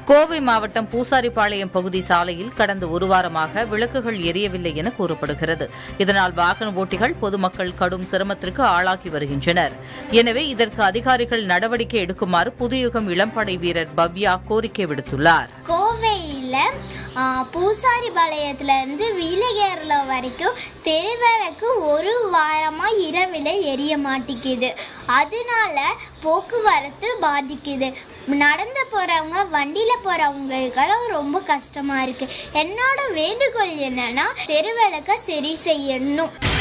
கோவை மாவட்டம் பூசாரிப்பாளையம் பகுதி சாலையில் கடந்த ஒரு வாரமாக விளக்குகள் எரியவில்லை என கூறப்படுகிறது இதனால் வாகன ஓட்டிகள் பொதுமக்கள் கடும் சிரமத்திற்கு ஆளாகி வருகின்றனர் எனவே இதற்கு அதிகாரிகள் நடவடிக்கை எடுக்குமாறு புதுயுகம் இளம்படை வீரர் பவ்யா கோரிக்கை விடுத்துள்ளார் கோவையில் பூசாரிபாளையத்துலேருந்து வீலகேரளா வரைக்கும் தெருவிளக்கு ஒரு வாரமாக இரவில் எரிய மாட்டேங்குது அதனால போக்குவரத்து பாதிக்குது நடந்து போகிறவங்க வண்டியில் போகிறவங்களுக்கெல்லாம் ரொம்ப கஷ்டமாக இருக்குது என்னோட வேண்டுகோள் என்னன்னா தெருவிளக்கை சரி செய்யணும்